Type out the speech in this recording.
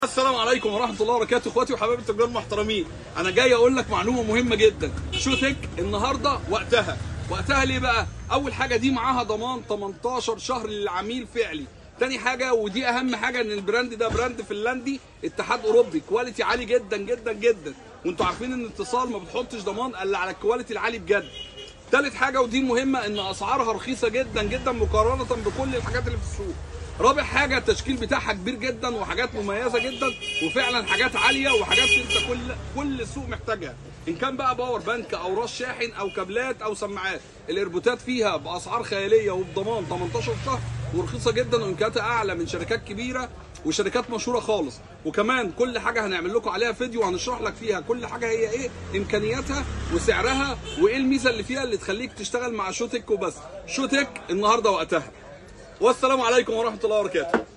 السلام عليكم ورحمه الله وبركاته اخواتي وحبايبي التجار المحترمين انا جاي اقول لك معلومه مهمه جدا شوتك النهارده وقتها وقتها ليه بقى اول حاجه دي معاها ضمان 18 شهر للعميل فعلي تاني حاجه ودي اهم حاجه ان البراند ده براند فنلندي اتحاد اوروبي كواليتي عالي جدا جدا جدا وانتوا عارفين ان اتصال ما بتحطش ضمان الا على الكواليتي العالي بجد تالت حاجه ودي مهمه ان اسعارها رخيصه جدا جدا مقارنه بكل الحاجات اللي في السوق رابع حاجه التشكيل بتاعها كبير جدا وحاجات مميزه جدا وفعلا حاجات عاليه وحاجات انت كل كل السوق محتاجها ان كان بقى باور بانك او راس شاحن او كابلات او سماعات الايربوتات فيها باسعار خياليه وبضمان 18 شهر ورخيصه جدا وامكانياتها اعلى من شركات كبيره وشركات مشهوره خالص وكمان كل حاجه هنعمل لكم عليها فيديو وهنشرح لك فيها كل حاجه هي ايه امكانياتها وسعرها وايه الميزه اللي فيها اللي تخليك تشتغل مع شوتك وبس شوتك النهارده وقتها والسلام عليكم ورحمه الله وبركاته